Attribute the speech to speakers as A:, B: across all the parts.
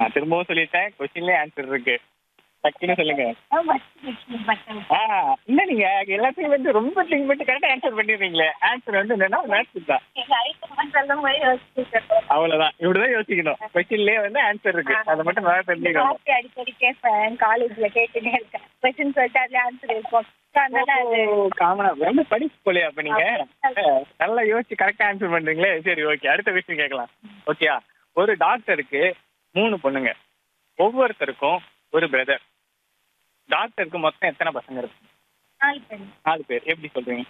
A: நான் திரும்பவும் சொல்லிட்டேன் கொஸ்டின்லயே ஆன்சர் இருக்கு டக்குன்னு சொல்லுங்க ஆ இல்ல நீங்க எல்லாத்தையும் வந்து ரொம்ப திங்க் பண்ணி கரெக்டா ஆன்சர் பண்ணிடுறீங்களே ஆன்சர் வந்து என்னன்னா மேத்ஸ் தான் அவ்வளவுதான் இப்படிதான் யோசிக்கணும் கொஸ்டின்லயே வந்து ஆன்சர் இருக்கு அதை மட்டும் நல்லா தெரிஞ்சுக்கணும்
B: அடிக்கடி கேட்பேன் காலேஜ்ல கேட்டுட்டே இருக்கேன் கொஸ்டின் சொல்லிட்டு அதுல ஆன்சர் இருக்கும் So, அதனால அது
A: காமனா ரொம்ப படிப்பு போலையா அப்ப நீங்க நல்லா யோசிச்சு கரெக்டா ஆன்சர் பண்றீங்களே சரி ஓகே அடுத்த கொஸ்டின் கேட்கலாம் ஓகேயா ஒரு டாக்டருக்கு மூணு பொண்ணுங்க ஒவ்வொருத்தருக்கும் ஒரு பிரதர் டாக்டருக்கு மொத்தம் எத்தனை பசங்க இருக்கு
B: நாலு பேர்
A: நாலு பேர் எப்படி சொல்றீங்க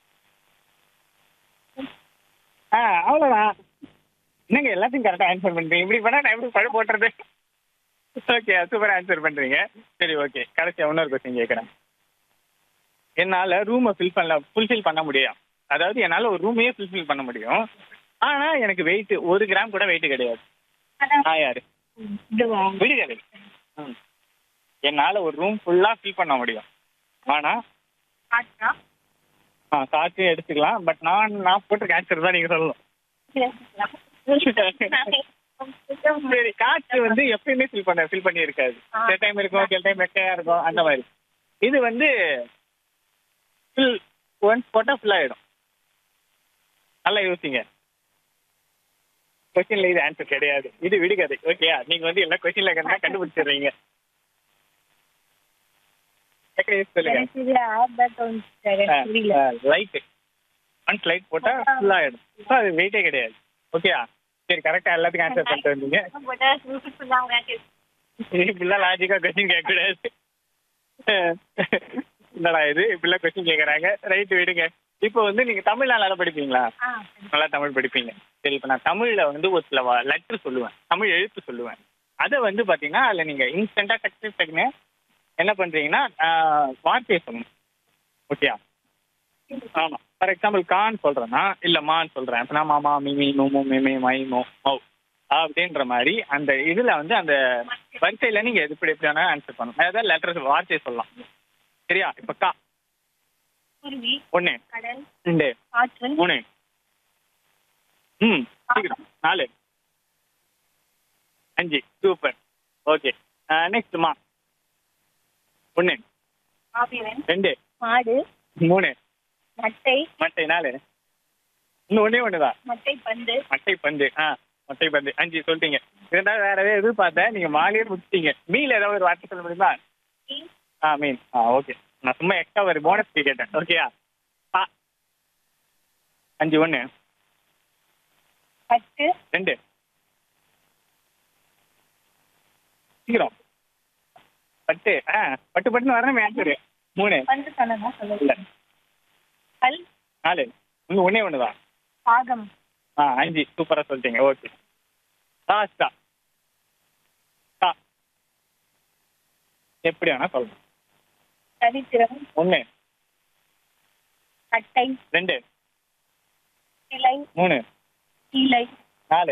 A: ஆ அவ்வளவுதான் என்னங்க எல்லாத்தையும் கரெக்டா ஆன்சர் பண்றீங்க இப்படி பண்ணா நான் எப்படி பழ போட்டுறது ஓகே சூப்பர் ஆன்சர் பண்றீங்க சரி ஓகே கடைசியா இன்னொரு கொஸ்டின் கேட்கறேன் என்னால ரூமை ஃபில் பண்ணல ஃபுல்ஃபில் பண்ண முடியும் அதாவது என்னால ஒரு ரூமையே ஃபுல்ஃபில் பண்ண முடியும் ஆனா எனக்கு வெயிட் ஒரு கிராம் கூட வெயிட் கிடையாது
B: அதான்
A: நான் யாரு
B: இதுவா?
A: விடுதலை ம். என்னால ஒரு ரூம் ஃபுல்லா ஃபில் பண்ண முடியும் ஆனா
B: ஆட்டா?
A: ஆ காற்று எடுத்துக்கலாம் பட் நான் நான் போட்டிருக்க ஆன்சர் தான் நீங்க சொல்லணும் சரி காற்று வந்து எப்பயுமே ஃபில் பண்ண ஃபில் பண்ணி இருக்காது
B: ஆ.
A: சில டைம் இருக்கும் சில டைம் வெக்கையா இருக்கும் அந்த மாதிரி இது வந்து ஃபில் ஒன்ஸ் போட்டா ஃபுல் ஆயிடும் நல்லா யோசிங்க கொஸ்டின்ல இது ஆன்சர் கிடையாது இது விடுகதை ஓகேயா நீங்க வந்து எல்லா கொஸ்டின்ல கண்டா கண்டுபிடிச்சிடுறீங்க டக்குனு யோசிச்சு சொல்லுங்க
B: எனக்கு இது ஆப் தான் தோணுச்சு sir. எனக்கு புரியல
A: லைட் ஒன்ஸ் லைட் போட்டா ஃபுல் ஆயிடும் ஸோ அது வெயிட்டே கிடையாது ஓகேயா சரி கரெக்டா எல்லாத்துக்கும் ஆன்சர் பண்ணிட்டு வந்தீங்க
B: போட்டா beautiful ஆ உங்களுக்கு
A: இப்படிலாம் லாஜிக்கா கொஸ்டின் கேட்க கூடாது என்னடா இது இப்படிலாம் கொஸ்டின் கேக்குறாங்க ரைட் விடுங்க இப்போ வந்து நீங்க தமிழ் நல்லா படிப்பீங்களா
B: ஆ,
A: நல்லா தமிழ் படிப்பீங்க சரி இப்போ நான் தமிழ்ல வந்து ஒரு சில லெட்டர் சொல்லுவேன் தமிழ் எழுத்து சொல்லுவேன் அதை வந்து பாத்தீங்கன்னா அதுல நீங்க இன்ஸ்டன்டா டக்கு டக்குன்னு என்ன பண்றீங்கன்னா ஆஹ், வார்த்தையை சொல்லணும் ஓகேயா ஆமா ஃபார் எக்ஸாம்பிள் கான் சொல்றேன்னா இல்ல மான்னு சொல்றேன் இப்போ நான் மாமா மிமி மோமோ மிமி மை மோ மௌ அப்படின்ற மாதிரி அந்த இதுல வந்து அந்த வரிசையில நீங்க எது இப்படி எப்படி வேணா ஆன்சர் பண்ணணும் அதாவது லெட்டர் வார்த்தையை சொல்லலாம் சரியா இப்ப கா
B: குருவி
A: ஒண்ணு
B: கடல்
A: ரெண்டு
B: காற்று
A: மூணு ம் சீக்கிரம் நாலு அஞ்சு சூப்பர் ஓகே நெக்ஸ்ட் மா ஒன்று
B: காவியன்
A: ரெண்டு
B: மாடு
A: மூணு
B: மட்டை
A: மட்டை நாலு இன்னும் ஒன்றே ஒன்று தான்
B: மட்டை பந்து
A: மட்டை பந்து ஆ மட்டை பந்து அஞ்சு சொல்லிட்டீங்க இருந்தாலும் வேற எதாவது எதிர்பார்த்தேன் நீங்க மாலையே முடிச்சிட்டீங்க மீல் ஏதாவது ஒரு வார்த்தை சொல்ல முடியுமா
B: மீன்,
A: ஆ மீன் ஆ ஓகே நான் சும்மா எக்ஸ்ட்ரா ஒரு போனஸ் கேட்டேன் ஓகேயா ஆ அஞ்சு ஒன்று
B: பட்டு
A: ரெண்டு சீக்கிரம் பட்டு ஆ பட்டு பட்டுன்னு வரணும் ஆன்சரு மூணு
B: பந்து சொன்னதா
A: இல்ல
B: சொல்லுங்க கல்
A: நாலு இன்னும் ஒன்றே ஒன்று தான்
B: பாகம்
A: ஆ அஞ்சு சூப்பராக சொல்லிட்டீங்க ஓகே லாஸ்டா ஆ எப்படி வேணா சொல்லணும்
B: சரித்திரம்
A: ஒன்று
B: கட்டை
A: ரெண்டு
B: கிளை
A: மூணு
B: கீழை
A: நாலு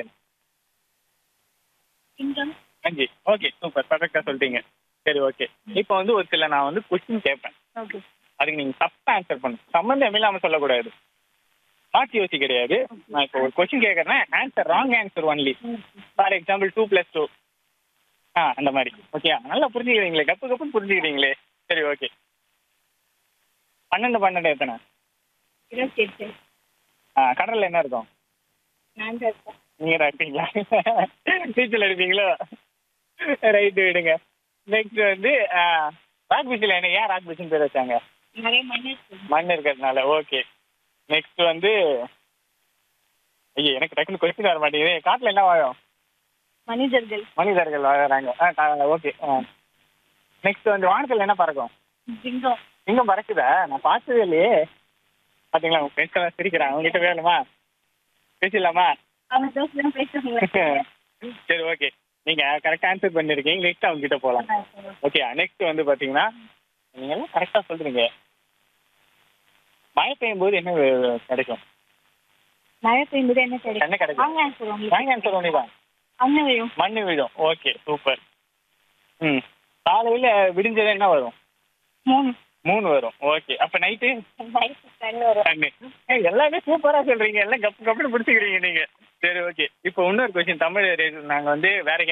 B: சிங்கம்
A: அஞ்சு ஓகே சூப்பர் பர்ஃபெக்டாக சொல்லிட்டீங்க சரி ஓகே இப்போ வந்து ஒரு சில நான் வந்து கொஸ்டின் கேட்பேன்
B: ஓகே
A: அதுக்கு நீங்கள் தப்பாக ஆன்சர் பண்ணணும் சம்மந்தம் இல்லாமல் சொல்லக்கூடாது மாற்றி யோசி கிடையாது நான் இப்போ ஒரு கொஸ்டின் கேட்குறேன்னா answer wrong answer only for example two plus two ஆ அந்த மாதிரி ஓகே நல்லா புரிஞ்சுக்கிறீங்களே கப்பு கப்புன்னு புரிஞ்சுக்கிறீங்களே சரி ஓகே பன்னெண்டு பன்னெண்டு எத்தனை
B: இருபத்தி எட்டு
A: ஆ கடலில் என்ன இருக்கும்
B: நான் தான் இருக்கேன்
A: நீங்கள் தான் இருப்பீங்களா நீச்சல் அடிப்பீங்களோ ரைட்டு விடுங்க நெக்ஸ்ட் வந்து ராக் பீச்சில் என்ன ஏன் ராக் பீச்சுன்னு பேர் வச்சாங்க
B: நிறைய மண் இருக்கு
A: மண் இருக்கிறதுனால ஓகே நெக்ஸ்ட் வந்து ஐயோ எனக்கு டக்குனு கொஸ்டின் வர மாட்டேங்குது காட்டில் என்ன வாழும்
B: மனிதர்கள்
A: மனிதர்கள் வாழறாங்க ஆ ஓகே நெக்ஸ்ட் வந்து வானத்தில் என்ன பறக்கும்
B: சிங்கம்
A: எங்க பறக்குதா நான் பார்த்ததே இல்லையே பாத்தீங்களா உங்க ஃப்ரெண்ட்ஸ் எல்லாம் சிரிக்கிறாங்க உங்ககிட்ட வேணுமா பேசிடலாமா
B: அவங்க தோசைலாம் பேசுவாங்க
A: சரி ஓகே நீங்க கரெக்டா ஆன்சர் பண்ணிருக்கீங்க நெக்ஸ்ட் அவங்க கிட்ட போலாம் ஓகே நெக்ஸ்ட் வந்து பாத்தீங்கன்னா நீங்க எல்லாம் கரெக்டா சொல்றீங்க மழை பெய்யும் போது என்ன வே- கிடைக்கும்
B: மழை பெய்யும்போது என்ன
A: என்ன
B: கிடைக்கும்
A: கிடைக்கும்
B: அவங்க ஆன்சர் உங்களுக்கு
A: வாங்க ஆன்சர் ஒண்ணுதான்
B: அங்க விழும்
A: மண்ணு விழும் ஓகே சூப்பர் ம் காலையில விடிஞ்சது என்ன வரும்
B: மூணு
A: மூணு வரும் ஓகே அப்ப நைட்டு
B: வயசு கண்ணு வரும்
A: கண்ணு ஏய், எல்லாமே சூப்பரா சொல்றீங்க எல்லாம் கப்பு கப்புன்னு பிடிச்சிக்கிறீங்க நீங்க சரி ஓகே இப்போ இன்னொரு கொஸ்டின் தமிழ் நாங்க வந்து வேற